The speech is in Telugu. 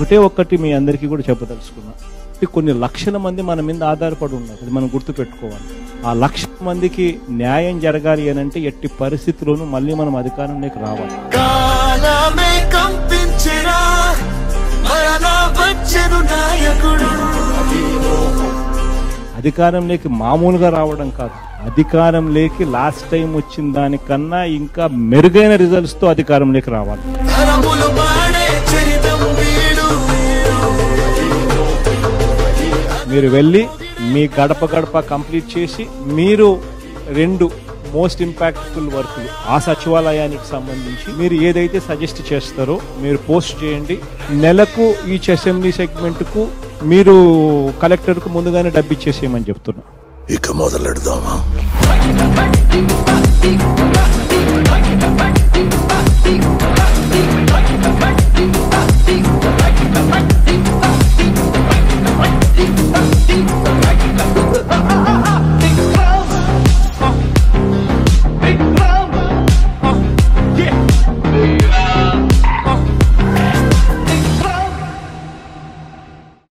ఒకటే ఒక్కటి మీ అందరికీ కూడా చెప్పదలుచుకున్నా అంటే కొన్ని లక్షల మంది మన మీద ఆధారపడి ఉన్నారు అది మనం గుర్తుపెట్టుకోవాలి ఆ లక్ష మందికి న్యాయం జరగాలి అని అంటే ఎట్టి పరిస్థితుల్లోనూ మళ్ళీ మనం అధికారంలోకి రావాలి కాలమే కంపించిన మరణ వచ్చెను నాయకుడు అధికారంలోకి మామూలుగా రావడం కాదు అధికారంలోకి లాస్ట్ టైం వచ్చిన దానికన్నా ఇంకా మెరుగైన రిజల్ట్స్ తో అధికారంలోకి రావాలి తరములు పాడే చరితం వీడు మీరు వెళ్ళి మీ గడప గడప కంప్లీట్ చేసి మీరు రెండు మోస్ట్ ఇంపాక్ట్ఫుల్ వర్క్లు ఆ సచివాలయానికి సంబంధించి మీరు ఏదైతే సజెస్ట్ చేస్తారో మీరు పోస్ట్ చేయండి నెలకు ఈచ్ అసెంబ్లీ సెగ్మెంట్ కు మీరు కలెక్టర్ కు ముందుగానే డబ్బు ఇచ్చేసేయమని చెప్తున్నా ఇక మొదలెడదామా Bye.